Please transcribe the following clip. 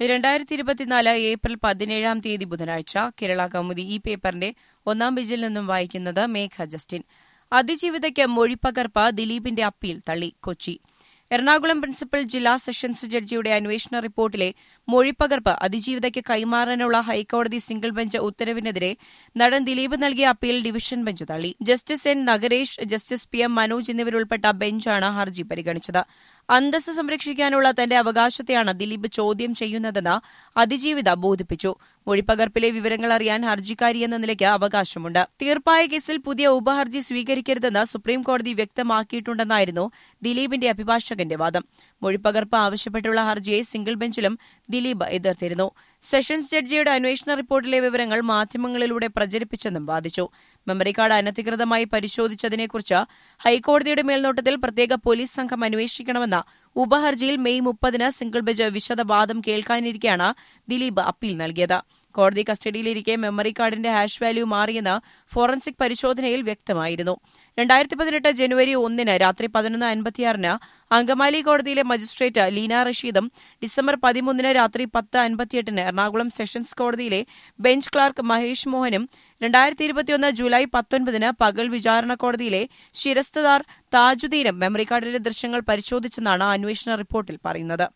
രണ്ടായിരത്തി ഇരുപത്തിനാല് ഏപ്രിൽ പതിനേഴാം തീയതി ബുധനാഴ്ച കേരള കൗമുദി ഈ പേപ്പറിന്റെ ഒന്നാം പേജിൽ നിന്നും വായിക്കുന്നത് മേഘ ജസ്റ്റിൻ അതിജീവിതയ്ക്ക് മൊഴിപ്പകർപ്പ് ദിലീപിന്റെ അപ്പീൽ തള്ളി കൊച്ചി എറണാകുളം പ്രിൻസിപ്പൽ ജില്ലാ സെഷൻസ് ജഡ്ജിയുടെ അന്വേഷണ റിപ്പോർട്ടിലെ മൊഴിപ്പകർപ്പ് അതിജീവിതയ്ക്ക് കൈമാറാനുള്ള ഹൈക്കോടതി സിംഗിൾ ബെഞ്ച് ഉത്തരവിനെതിരെ നടൻ ദിലീപ് നൽകിയ അപ്പീൽ ഡിവിഷൻ ബെഞ്ച് തള്ളി justice N Nagaresh justice P M Manoj എന്നിവരുൾപ്പെട്ട ബെഞ്ചാണ് ഹർജി പരിഗണിച്ചത് അന്തസ് സംരക്ഷിക്കാനുള്ള തന്റെ അവകാശത്തെയാണ് ദിലീപ് ചോദ്യം ചെയ്യുന്നതെന്ന് അതിജീവിത ബോധിപ്പിച്ചു മൊഴിപ്പകർപ്പിലെ വിവരങ്ങൾ അറിയാൻ ഹർജിക്കാരി എന്ന നിലയ്ക്ക് അവകാശമുണ്ട് തീർപ്പായ കേസിൽ പുതിയ ഉപഹർജി സ്വീകരിക്കരുതെന്ന് സുപ്രീംകോടതി വ്യക്തമാക്കിയിട്ടുണ്ടെന്നായിരുന്നു ദിലീപിന്റെ അഭിഭാഷകന്റെ വാദം മൊഴിപ്പകർപ്പ് ആവശ്യപ്പെട്ടുള്ള ഹർജിയെ സിംഗിൾ ബെഞ്ചിലും ദിലീപ് എതിർത്തിരുന്നു സെഷൻസ് ജഡ്ജിയുടെ അന്വേഷണ റിപ്പോർട്ടിലെ വിവരങ്ങൾ മാധ്യമങ്ങളിലൂടെ പ്രചരിപ്പിച്ചെന്നും വാദിച്ചു മെമ്മറി കാർഡ് അനധികൃതമായി പരിശോധിച്ചതിനെക്കുറിച്ച് ഹൈക്കോടതിയുടെ മേൽനോട്ടത്തിൽ പ്രത്യേക പോലീസ് സംഘം അന്വേഷിക്കണമെന്ന ഉപഹർജിയിൽ മെയ് മുപ്പതിന് സിംഗിൾ ബെഞ്ച് വിശദവാദം കേൾക്കാനിരിക്കെയാണ് ദിലീപ് അപ്പീൽ നൽകിയത് കോടതി കസ്റ്റഡിയിലിരിക്കെ മെമ്മറി കാർഡിന്റെ ഹാഷ് വാല്യൂ മാറിയെന്ന് ഫോറൻസിക് പരിശോധനയിൽ വ്യക്തമായിരുന്നു രണ്ടായിരത്തി പതിനെട്ട് ജനുവരി ഒന്നിന് രാത്രി പതിനൊന്ന് അൻപത്തിയാറിന് അങ്കമാലി കോടതിയിലെ മജിസ്ട്രേറ്റ് ലീന റഷീദും ഡിസംബർ പതിമൂന്നിന് രാത്രി പത്ത് അൻപത്തിയെട്ടിന് എറണാകുളം സെഷൻസ് കോടതിയിലെ ബെഞ്ച് ക്ലാർക്ക് മഹേഷ് മോഹനും രണ്ടായിരത്തി ഇരുപത്തിയൊന്ന് ജൂലൈ പത്തൊൻപതിന് പകൽ വിചാരണ കോടതിയിലെ ശിരസ്തദാർ താജുദ്ദീനും മെമ്മറി കാർഡിലെ ദൃശ്യങ്ങൾ പരിശോധിച്ചെന്നാണ് അന്വേഷണ റിപ്പോർട്ടിൽ പറയുന്നത്